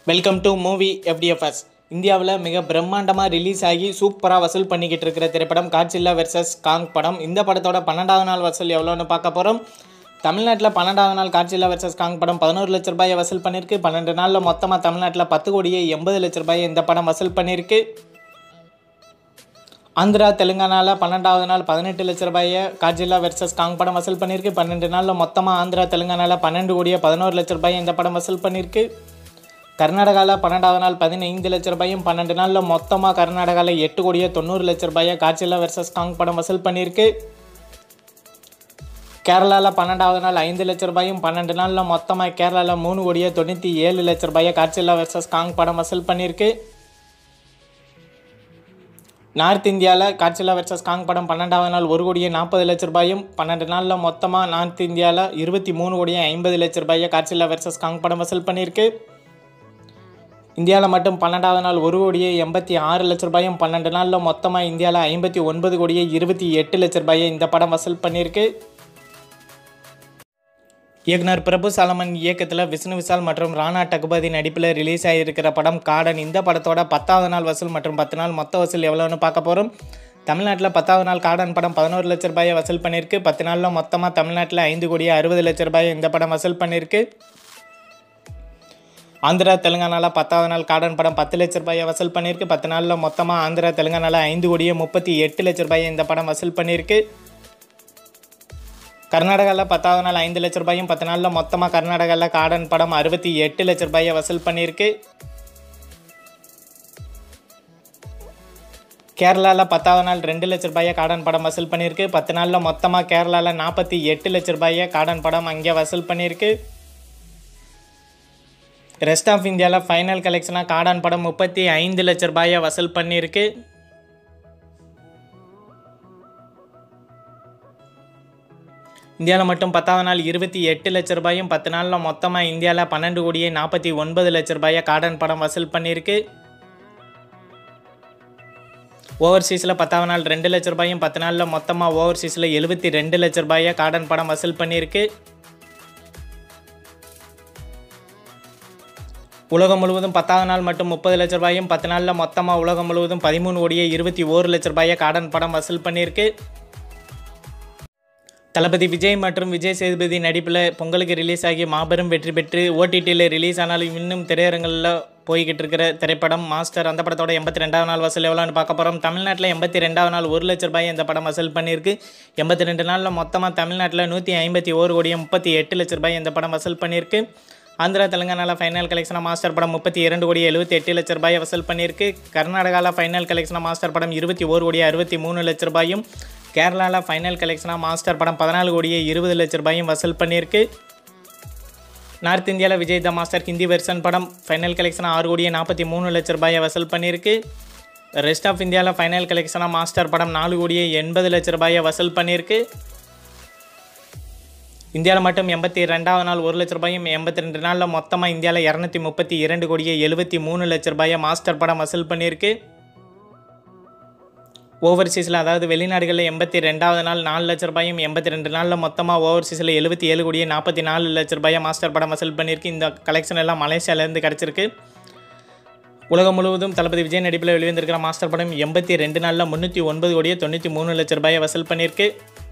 welcome to movie FDFS இந்தியாவில் மிக பிரம்மாண்டமாக ரிலீஸ் ஆகி சூப்பராக வசூல் பண்ணிக்கிட்டு இருக்கிற திரைப்படம் காட்சில்லா வெர்சஸ் காங் படம் இந்த படத்தோட பன்னெண்டாவது நாள் வசூல் எவ்வளோன்னு பார்க்க போகிறோம் தமிழ்நாட்டில் பன்னெண்டாவது நாள் காட்சில்லா வெர்சஸ் காங் படம் பதினோரு லட்ச ரூபாயை வசூல் பண்ணியிருக்கு பன்னெண்டு நாளில் மொத்தமாக தமிழ்நாட்டில் பத்து கோடியே எண்பது லட்ச ரூபாயை இந்த படம் வசூல் பண்ணியிருக்கு ஆந்திரா தெலுங்கானாவில் பன்னெண்டாவது நாள் பதினெட்டு லட்ச ரூபாயை காட்சில்லா வெர்சஸ் காங் படம் வசூல் பண்ணியிருக்கு பன்னெண்டு நாளில் மொத்தமாக ஆந்திரா தெலுங்கானாவில் பன்னெண்டு கோடியே பதினோரு லட்ச ரூபாயை இந்த படம் வசூல் பண்ணியிருக்கு கர்நாடகாவில் பன்னெண்டாவது நாள் பதினைந்து லட்ச ரூபாயும் பன்னெண்டு நாளில் மொத்தமாக கர்நாடகாவில் எட்டு கோடியே தொண்ணூறு லட்ச ரூபாயை காட்சில்லா வெர்சஸ் காங் படம் வசூல் பண்ணியிருக்கு கேரளாவில் பன்னெண்டாவது நாள் ஐந்து லட்ச ரூபாயும் பன்னெண்டு நாளில் மொத்தமாக கேரளாவில் மூணு கோடியே தொண்ணூற்றி ஏழு லட்ச ரூபாயை காட்சில்லா வெர்சஸ் காங் படம் வசூல் பண்ணியிருக்கு நார்த் இந்தியாவில் காட்சிலா வெர்சஸ் காங் படம் பன்னெண்டாவது நாள் ஒரு கோடியே நாற்பது லட்ச ரூபாயும் பன்னெண்டு நாளில் மொத்தமாக நார்த் இந்தியாவில் இருபத்தி மூணு கோடியே ஐம்பது லட்ச ரூபாயை காட்சிலா வெர்சஸ் காங் படம் வசூல் பண்ணியிருக்கு இந்தியாவில் மட்டும் பன்னெண்டாவது நாள் ஒரு கோடியே எண்பத்தி ஆறு லட்ச ரூபாயும் பன்னெண்டு நாளில் மொத்தமாக இந்தியாவில் ஐம்பத்தி ஒன்பது கோடியே இருபத்தி எட்டு லட்ச ரூபாயை இந்த படம் வசூல் பண்ணியிருக்கு இயக்குனர் பிரபு சாலமன் இயக்கத்தில் விஷ்ணு விஷால் மற்றும் ராணா டகுபதி நடிப்பில் ரிலீஸ் ஆகியிருக்கிற படம் காடன் இந்த படத்தோட பத்தாவது நாள் வசூல் மற்றும் பத்து நாள் மொத்த வசூல் எவ்வளோன்னு பார்க்க போகிறோம் தமிழ்நாட்டில் பத்தாவது நாள் காடன் படம் பதினோரு லட்ச ரூபாயை வசூல் பண்ணியிருக்கு பத்து நாளில் மொத்தமாக தமிழ்நாட்டில் ஐந்து கோடியே அறுபது லட்ச ரூபாயை இந்த படம் வசூல் பண்ணியிருக்கு ஆந்திரா தெலுங்கானாவில் பத்தாவது நாள் காடன் படம் பத்து லட்ச ரூபாயை வசூல் பண்ணியிருக்கு பத்து நாளில் மொத்தமாக ஆந்திரா தெலுங்கானாவில் ஐந்து கோடியே முப்பத்தி எட்டு லட்ச ரூபாயை இந்த படம் வசூல் பண்ணியிருக்கு கர்நாடகாவில் பத்தாவது நாள் ஐந்து லட்ச ரூபாயும் பத்து நாளில் மொத்தமாக கர்நாடகாவில் காடன் படம் அறுபத்தி எட்டு லட்ச ரூபாயை வசூல் பண்ணியிருக்கு கேரளாவில் பத்தாவது நாள் ரெண்டு லட்ச ரூபாயை காடன் படம் வசூல் பண்ணியிருக்கு பத்து நாளில் மொத்தமாக கேரளாவில் நாற்பத்தி எட்டு லட்ச ரூபாயை காடன் படம் அங்கே வசூல் பண்ணியிருக்கு ரெஸ்ட் ஆஃப் இந்தியாவில் ஃபைனல் கலெக்ஷனாக காடான் படம் முப்பத்தி ஐந்து லட்ச ரூபாயை வசூல் பண்ணியிருக்கு இந்தியாவில் மட்டும் பத்தாவது நாள் இருபத்தி எட்டு லட்ச ரூபாயும் பத்து நாளில் மொத்தமாக இந்தியாவில் பன்னெண்டு கோடியே நாற்பத்தி ஒன்பது லட்ச ரூபாயை காடன் படம் வசூல் பண்ணியிருக்கு ஓவர்சீஸில் பத்தாவது நாள் ரெண்டு லட்ச ரூபாயும் பத்து நாளில் மொத்தமாக ஓவர்சீஸில் எழுபத்தி ரெண்டு லட்ச ரூபாயை காடன் படம் வசூல் பண்ணியிருக்கு உலகம் முழுவதும் பத்தாவது நாள் மட்டும் முப்பது லட்ச ரூபாயும் பத்து நாளில் மொத்தமாக உலகம் முழுவதும் பதிமூணு கோடியே இருபத்தி ஓரு லட்ச ரூபாயை காடன் படம் வசூல் பண்ணியிருக்கு தளபதி விஜய் மற்றும் விஜய் சேதுபதி நடிப்பில் பொங்கலுக்கு ரிலீஸ் ஆகி மாபெரும் வெற்றி பெற்று ஓடிடியில் ரிலீஸ் ஆனாலும் இன்னும் திரையரங்களில் போய்கிட்டு இருக்கிற திரைப்படம் மாஸ்டர் அந்த படத்தோட எண்பத்தி ரெண்டாவது நாள் வசூல் எவ்வளோன்னு பார்க்க போகிறோம் தமிழ்நாட்டில் எண்பத்தி ரெண்டாவது நாள் ஒரு லட்ச ரூபாய் இந்த படம் வசூல் பண்ணியிருக்கு எண்பத்தி ரெண்டு நாளில் மொத்தமாக தமிழ்நாட்டில் நூற்றி ஐம்பத்தி ஓரு கோடியே முப்பத்தி எட்டு லட்ச ரூபாய் இந்த படம் வசூல் பண்ணியிருக்கு ஆந்திரா தெலுங்கானாவில் ஃபைனல் கலெக்ஷனாக மாஸ்டர் படம் முப்பத்தி இரண்டு கோடி எழுபத்தி எட்டு லட்ச ரூபாயை வசூல் பண்ணியிருக்கு கர்நாடகாவில் ஃபைனல் கலெக்ஷனாக மாஸ்டர் படம் இருபத்தி ஓரு கோடி அறுபத்தி மூணு லட்ச ரூபாயும் கேரளாவில் ஃபைனல் கலெக்ஷனாக மாஸ்டர் படம் பதினாலு கோடியே இருபது லட்ச ரூபாயும் வசூல் பண்ணியிருக்கு நார்த் இந்தியாவில் Vijay the Master Hindi version படம் ஃபைனல் கலெக்ஷனாக ஆறு கோடியே நாற்பத்தி மூணு லட்ச ரூபாயை வசூல் பண்ணியிருக்கு ரெஸ்ட் ஆஃப் இந்தியாவில் ஃபைனல் கலெக்ஷனாக மாஸ்டர் படம் நாலு கோடியே எண்பது லட்ச ரூபாயை வசூல் பண்ணியிருக்கு இந்தியாவில் மட்டும் எண்பத்தி ரெண்டாவது நாள் ஒரு லட்ச ரூபாயும் எண்பத்தி ரெண்டு நாளில் மொத்தமாக இந்தியாவில் இரநூத்தி முப்பத்தி இரண்டு கோடியே எழுபத்தி மூணு லட்ச ரூபாயை மாஸ்டர் படம் வசூல் பண்ணியிருக்கு ஓவர்சீஸில் அதாவது வெளிநாடுகளில் எண்பத்தி ரெண்டாவது நாள் நாலு லட்ச ரூபாயும் எண்பத்தி ரெண்டு நாளில் மொத்தமாக ஓவர்சீஸில் எழுபத்தி ஏழு கோடியே நாற்பத்தி நாலு லட்ச ரூபாயை மாஸ்டர் படம் வசூல் பண்ணியிருக்கு இந்த கலெக்ஷன் எல்லாம் மலேசியாவிலேருந்து கிடச்சிருக்கு உலகம் முழுவதும் தளபதி விஜய் நடிப்பில் வெளிவந்திருக்கிற மாஸ்டர் படம் எண்பத்தி ரெண்டு நாளில் முந்நூற்றி ஒன்பது கோடியே தொண்ணூற்றி மூணு லட்ச ரூபாயை வசூல் பண்ணியிருக்கு